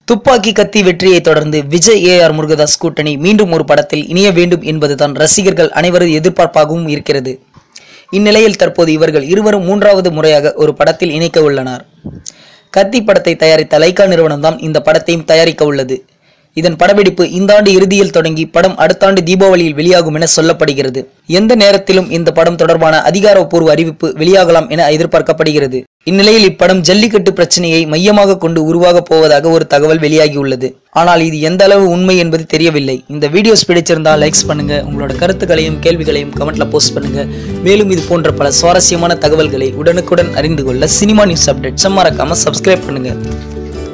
துப்பாக்கி கத்தி வெற்றியை தொடர்ந்து விஜய் ஏ ஆர் முருகதாஸ் கூட்டணி மீண்டும் ஒரு படத்தில் இணைய வேண்டும் என்பதுதான் ரசிகர்கள் அனைவரது எதிர்பார்ப்பாகவும் இருக்கிறது இந்நிலையில் தற்போது இவர்கள் இருவரும் மூன்றாவது முறையாக ஒரு படத்தில் இணைக்க உள்ளனர் கத்தி படத்தை தயாரித்த லைகா நிறுவனம் தான் இந்த படத்தையும் தயாரிக்க உள்ளது இதன் படப்பிடிப்பு இந்த ஆண்டு இறுதியில் தொடங்கி படம் அடுத்த ஆண்டு தீபாவளியில் வெளியாகும் என சொல்லப்படுகிறது எந்த நேரத்திலும் இந்த படம் தொடர்பான அதிகாரப்பூர்வ அறிவிப்பு வெளியாகலாம் என எதிர்பார்க்கப்படுகிறது இந்நிலையில் இப்படம் ஜல்லிக்கட்டு பிரச்சனையை மையமாக கொண்டு உருவாகப் போவதாக ஒரு தகவல் வெளியாகியுள்ளது ஆனால் இது எந்த அளவு உண்மை என்பது தெரியவில்லை இந்த வீடியோஸ் பிடிச்சிருந்தா லைக்ஸ் பண்ணுங்க உங்களோட கருத்துக்களையும் கேள்விகளையும் கமெண்ட்ல போஸ்ட் பண்ணுங்க மேலும் இது போன்ற பல சுவாரஸ்யமான தகவல்களை உடனுக்குடன் அறிந்து கொள்ள சினிமா நியூஸ் அப்டேட்ஸ் மறக்காம சப்ஸ்கிரைப் பண்ணுங்க